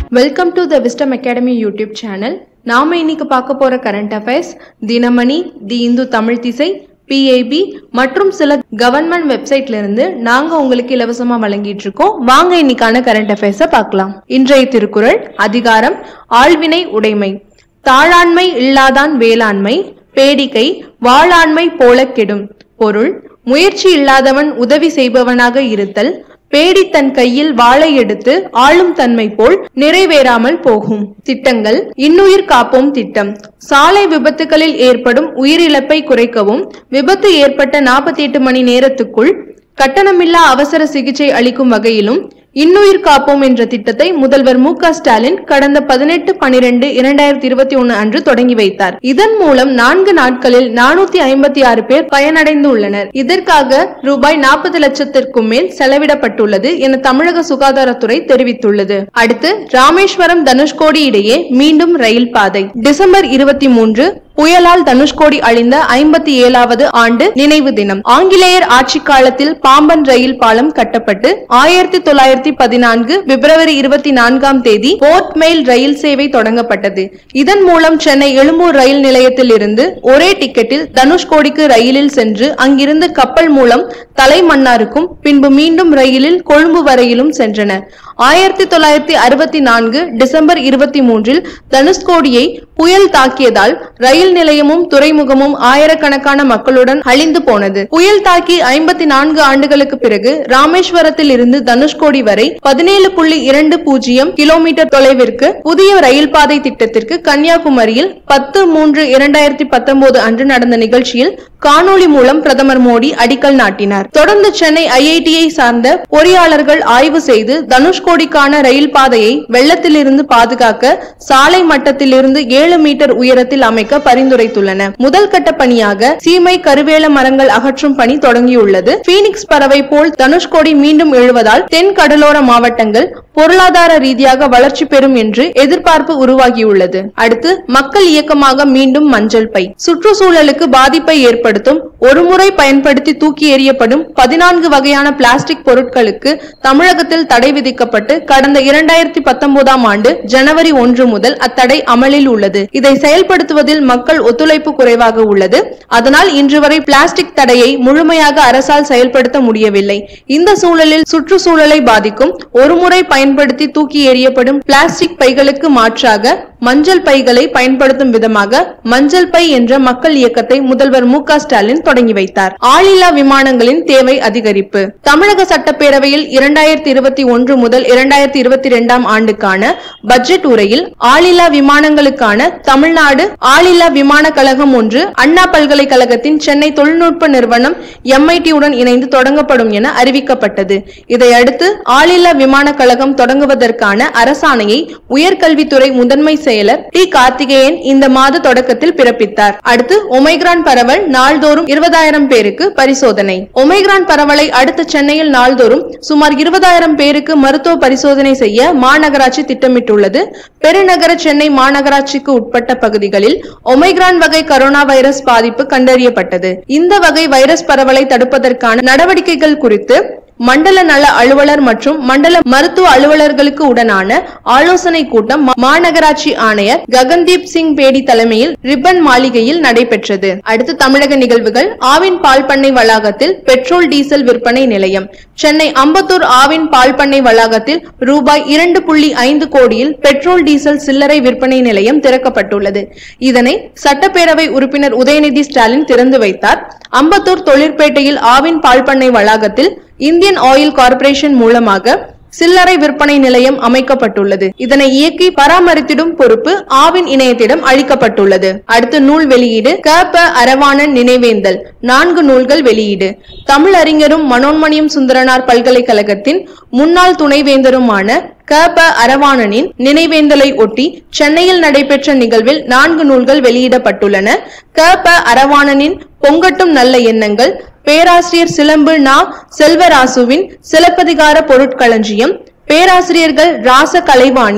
welcome to the Wisdom Academy YouTube channel நாம இன்னைக்கு பார்க்க போற current affairs Dinamani the Hindu Tamil Thisai PIB மற்றும் சில கவர்மெண்ட் வெப்சைட்ல இருந்து நாங்க உங்களுக்கு இலவசமா வழங்கிட்டு இருக்கோம் வாங்க இன்னைக்கான கரண்ட் அஃபேர்ஸ பார்க்கலாம் இன்றைய திருக்குறள் அதிகாரம் ஆழ்வினை உடைமை தாழாண்மை இல்லாதான் வேளாண்மை பேடிக்கை வாளாண்மை போல கெடும் பொருள் முயற்சி இல்லாதவன் உதவி செய்பவனாக இருத்தல் பேடி தன் கையில் வாளை எடுத்து ஆளும் தன்மை போல் நிறைவேறாமல் போகும் திட்டங்கள் இன்னுயிர் காப்போம் திட்டம் சாலை விபத்துகளில் ஏற்படும் உயிரிழப்பை குறைக்கவும் விபத்து ஏற்பட்ட நாற்பத்தி எட்டு மணி நேரத்துக்குள் கட்டணமில்லா அவசர சிகிச்சை அளிக்கும் வகையிலும் இன்னுயிர் காப்போம் என்ற திட்டத்தை முதல்வர் மு க ஸ்டாலின் கடந்த பதினெட்டு பனிரெண்டு இரண்டாயிரத்தி இருபத்தி ஒன்னு அன்று தொடங்கி வைத்தார் இதன் மூலம் நான்கு நாட்களில் நானூத்தி ஐம்பத்தி ஆறு பேர் பயனடைந்து உள்ளனர் இதற்காக ரூபாய் நாற்பது லட்சத்திற்கும் மேல் செலவிடப்பட்டுள்ளது என தமிழக சுகாதாரத்துறை தெரிவித்துள்ளது அடுத்து ராமேஸ்வரம் தனுஷ்கோடி இடையே மீண்டும் ரயில் பாதை டிசம்பர் இருபத்தி மூன்று புயலால் தனுஷ்கோடி அழிந்த ஐம்பத்தி ஏழாவது ஆண்டு நினைவு தினம் ஆங்கிலேயர் ஆட்சி காலத்தில் பாம்பன் ரயில் பாலம் கட்டப்பட்டு ஆயிரத்தி தொள்ளாயிரத்தி பதினான்கு பிப்ரவரி இருபத்தி நான்காம் தேதி போர்ட் மெயில் ரயில் சேவை தொடங்கப்பட்டது இதன் மூலம் சென்னை எழும்பூர் ரயில் நிலையத்தில் இருந்து ஒரே டிக்கெட்டில் தனுஷ்கோடிக்கு ரயிலில் சென்று அங்கிருந்து கப்பல் மூலம் தலைமன்னாருக்கும் பின்பு மீண்டும் ரயிலில் கொழும்பு வரையிலும் சென்றனர் ஆயிரத்தி தொள்ளாயிரத்தி அறுபத்தி நான்கு டிசம்பர் இருபத்தி மூன்றில் தனுஷ்கோடியை புயல் தாக்கியதால் ரயில் நிலையமும் துறைமுகமும் ஆயிரக்கணக்கான மக்களுடன் அழிந்து போனது புயல் தாக்கி ஐம்பத்தி நான்கு ஆண்டுகளுக்கு பிறகு ராமேஸ்வரத்தில் இருந்து தனுஷ்கோடி வரை பதினேழு புள்ளி இரண்டு பூஜ்ஜியம் கிலோமீட்டர் தொலைவிற்கு புதிய ரயில் பாதை திட்டத்திற்கு கன்னியாகுமரியில் பத்து மூன்று இரண்டாயிரத்தி பத்தொன்பது அன்று நடந்த நிகழ்ச்சியில் காணொளி மூலம் பிரதமர் மோடி அடிக்கல் நாட்டினார் தொடர்ந்து சென்னை ஐஐடியை சார்ந்த பொறியாளர்கள் ஆய்வு செய்து தனுஷ்கோடிக்கான ரயில் பாதையை வெள்ளத்திலிருந்து பாதுகாக்க சாலை மட்டத்திலிருந்து ஏழு மீட்டர் உயரத்தில் அமைக்க பரிந்துரைத்துள்ளன முதல் கட்ட பணியாக சீமை கருவேல மரங்கள் அகற்றும் பணி தொடங்கியுள்ளது பீனிக்ஸ் பறவை போல் தனுஷ்கோடி மீண்டும் எழுவதால் தென் கடலோர மாவட்டங்கள் பொருளாதார ரீதியாக வளர்ச்சி பெறும் என்று எதிர்பார்ப்பு உருவாகியுள்ளது அடுத்து மக்கள் இயக்கமாக மீண்டும் மஞ்சள் பை சுற்றுச்சூழலுக்கு பாதிப்பை ஏற்படுத்தும் ஒருமுறை பயன்படுத்தி தூக்கி எறியப்படும் பதினான்கு வகையான பிளாஸ்டிக் பொருட்களுக்கு தமிழகத்தில் தடை விதிக்கப்பட்டு கடந்த இரண்டாயிரத்தி பத்தொன்பதாம் ஆண்டு ஜனவரி ஒன்று முதல் அத்தடை அமலில் உள்ளது இதை செயல்படுத்துவதில் மக்கள் ஒத்துழைப்பு குறைவாக உள்ளது அதனால் இன்று வரை பிளாஸ்டிக் தடையை முழுமையாக அரசால் செயல்படுத்த முடியவில்லை இந்த சூழலில் சுற்றுச்சூழலை பாதிக்கும் ஒருமுறை பயன்படுத்தி தூக்கி எறியப்படும் பிளாஸ்டிக் பைகளுக்கு மாற்றாக மஞ்சள் பைகளை பயன்படுத்தும் விதமாக மஞ்சள் பை என்ற மக்கள் இயக்கத்தை முதல்வர் மு க ஸ்டாலின் தொடங்கி வைத்தார் ஆளில்லா விமானங்களின் தேவை அதிகரிப்பு தமிழக சட்டப்பேரவையில் இரண்டாயிரத்தி இருபத்தி ஒன்று முதல் இரண்டாயிரத்தி இருபத்தி இரண்டாம் ஆண்டுக்கான பட்ஜெட் உரையில் ஆளில்லா விமானங்களுக்கான தமிழ்நாடு ஆளில்லா விமான கழகம் ஒன்று அண்ணா பல்கலைக்கழகத்தின் சென்னை தொழில்நுட்ப நிறுவனம் எம்ஐடி உடன் இணைந்து தொடங்கப்படும் என அறிவிக்கப்பட்டது இதையடுத்து ஆளில்லா விமான கழகம் தொடங்குவதற்கான அரசாணையை உயர்கல்வித்துறை முதன்மை செயலர் டி கார்த்திகேயன் இந்த மாத தொடக்கத்தில் பிறப்பித்தார் அடுத்து ஒமைக்ரான் பரவல் நாள்தோறும் இருபதாயிரம் பேருக்கு பரிசோதனை ஒமைக்ரான் பரவலை அடுத்து சென்னையில் நாள்தோறும் சுமார் இருபதாயிரம் பேருக்கு மருத்துவ பரிசோதனை செய்ய மாநகராட்சி திட்டமிட்டுள்ளது பெருநகர சென்னை மாநகராட்சிக்கு உட்பட்ட பகுதிகளில் ஒமைக்ரான் வகை கரோனா வைரஸ் பாதிப்பு கண்டறியப்பட்டது இந்த வகை வைரஸ் பரவலை தடுப்பதற்கான நடவடிக்கைகள் குறித்து மண்டல நல அலுவலர் மற்றும் மண்டல மருத்துவ அலுவலர்களுக்கு உடனான ஆலோசனை கூட்டம் மாநகராட்சி ஆணையர் ககன்தீப் சிங் பேடி தலைமையில் ரிப்பன் மாளிகையில் நடைபெற்றது அடுத்து தமிழக நிகழ்வுகள் ஆவின் பால் பண்ணை வளாகத்தில் பெட்ரோல் டீசல் விற்பனை நிலையம் சென்னை அம்பத்தூர் ஆவின் பால் பண்ணை வளாகத்தில் ரூபாய் இரண்டு புள்ளி ஐந்து கோடியில் பெட்ரோல் டீசல் சில்லறை விற்பனை நிலையம் திறக்கப்பட்டுள்ளது இதனை சட்டப்பேரவை உறுப்பினர் உதயநிதி ஸ்டாலின் திறந்து வைத்தார் அம்பத்தூர் தொழிற்பேட்டையில் ஆவின் பால் பண்ணை வளாகத்தில் இந்தியன் ஆயில் கார்ப்பரேஷன் மூலமாக சில்லறை விற்பனை நிலையம் அமைக்கப்பட்டுள்ளது இதனை இயக்கி பராமரித்திடும் பொறுப்பு ஆவின் இணையத்திடம் அளிக்கப்பட்டுள்ளது அடுத்து நூல் வெளியீடு க ப அரவாணன் நினைவேந்தல் நான்கு நூல்கள் வெளியீடு தமிழறிஞரும் மனோன்மணியம் சுந்தரனார் பல்கலைக்கழகத்தின் முன்னாள் துணைவேந்தருமான க ப அரவாணனின் நினைவேந்தலை ஒட்டி சென்னையில் நடைபெற்ற நிகழ்வில் நான்கு நூல்கள் வெளியிடப்பட்டுள்ளன க ப அரவாணனின் பொங்கட்டும் நல்ல எண்ணங்கள் பேராசிரியர் சிலம்பு நா செல்வராசுவின் சிலப்பதிகார பொருட்களஞ்சியம் பேராசிரியர்கள் ராச கலைவாணி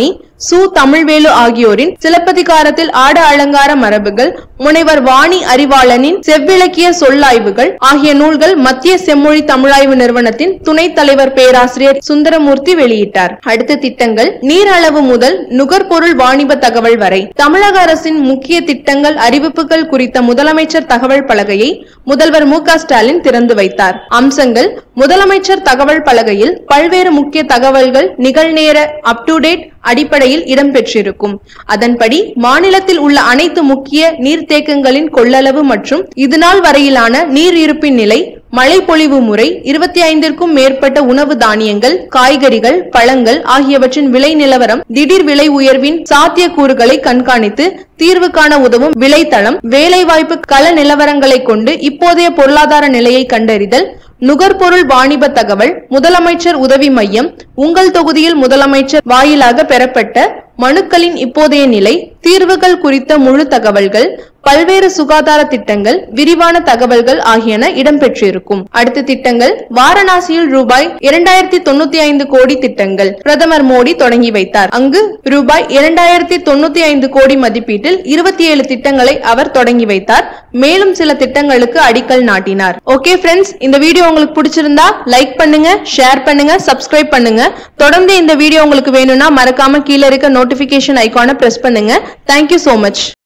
சு தமிழ்வேலு ஆகியோரின் சிலப்பதிகாரத்தில் ஆட அலங்கார மரபுகள் முனைவர் வாணி அறிவாளனின் செவ்விலக்கிய சொல்லாய்வுகள் ஆகிய நூல்கள் மத்திய செம்மொழி தமிழாய்வு நிறுவனத்தின் துணைத் தலைவர் பேராசிரியர் சுந்தரமூர்த்தி வெளியிட்டார் அடுத்த திட்டங்கள் நீர் அளவு முதல் நுகர்பொருள் வாணிப தகவல் வரை தமிழக அரசின் முக்கிய திட்டங்கள் அறிவிப்புகள் குறித்த முதலமைச்சர் தகவல் பலகையை முதல்வர் மு க ஸ்டாலின் திறந்து வைத்தார் அம்சங்கள் முதலமைச்சர் தகவல் பலகையில் பல்வேறு முக்கிய தகவல்கள் நிகழ்நேர அப் டு டேட் அடிப்படையில் இடம்பெற்றிருக்கும் அதன்படி மாநிலத்தில் உள்ள அனைத்து முக்கிய நீர்த்தேக்கங்களின் கொள்ளளவு மற்றும் இதுநாள் வரையிலான நீர் இருப்பின் நிலை மழை பொழிவு முறை இருபத்தி ஐந்திற்கும் மேற்பட்ட உணவு தானியங்கள் காய்கறிகள் பழங்கள் ஆகியவற்றின் விலை நிலவரம் திடீர் விலை உயர்வின் சாத்தியக்கூறுகளை கண்காணித்து தீர்வு காண உதவும் விலைத்தளம் வேலைவாய்ப்பு கள நிலவரங்களை கொண்டு இப்போதைய பொருளாதார நிலையை கண்டறிதல் நுகர்பொருள் வாணிப தகவல் முதலமைச்சர் உதவி மையம் உங்கள் தொகுதியில் முதலமைச்சர் வாயிலாக பெறப்பட்ட மனுக்களின் இப்போதைய நிலை தீர்வுகள் குறித்த முழு தகவல்கள் பல்வேறு சுகாதார திட்டங்கள் விரிவான தகவல்கள் ஆகியன இடம்பெற்றிருக்கும் அடுத்த திட்டங்கள் வாரணாசியில் ரூபாய் இரண்டாயிரத்தி தொண்ணூத்தி ஐந்து கோடி திட்டங்கள் பிரதமர் மோடி தொடங்கி வைத்தார் அங்கு ரூபாய் இரண்டாயிரத்தி தொண்ணூத்தி ஐந்து கோடி மதிப்பீட்டில் இருபத்தி ஏழு திட்டங்களை அவர் தொடங்கி வைத்தார் மேலும் சில திட்டங்களுக்கு அடிக்கல் நாட்டினார் ஓகே ஃப்ரெண்ட்ஸ் இந்த வீடியோ உங்களுக்கு பிடிச்சிருந்தா லைக் பண்ணுங்க ஷேர் பண்ணுங்க சப்ஸ்கிரைப் பண்ணுங்க தொடர்ந்து இந்த வீடியோ உங்களுக்கு வேணும்னா மறக்காம கீழே இருக்க நோட்டிபிகேஷன் ஐகானை பிரஸ் பண்ணுங்க தேங்க்யூ so மச்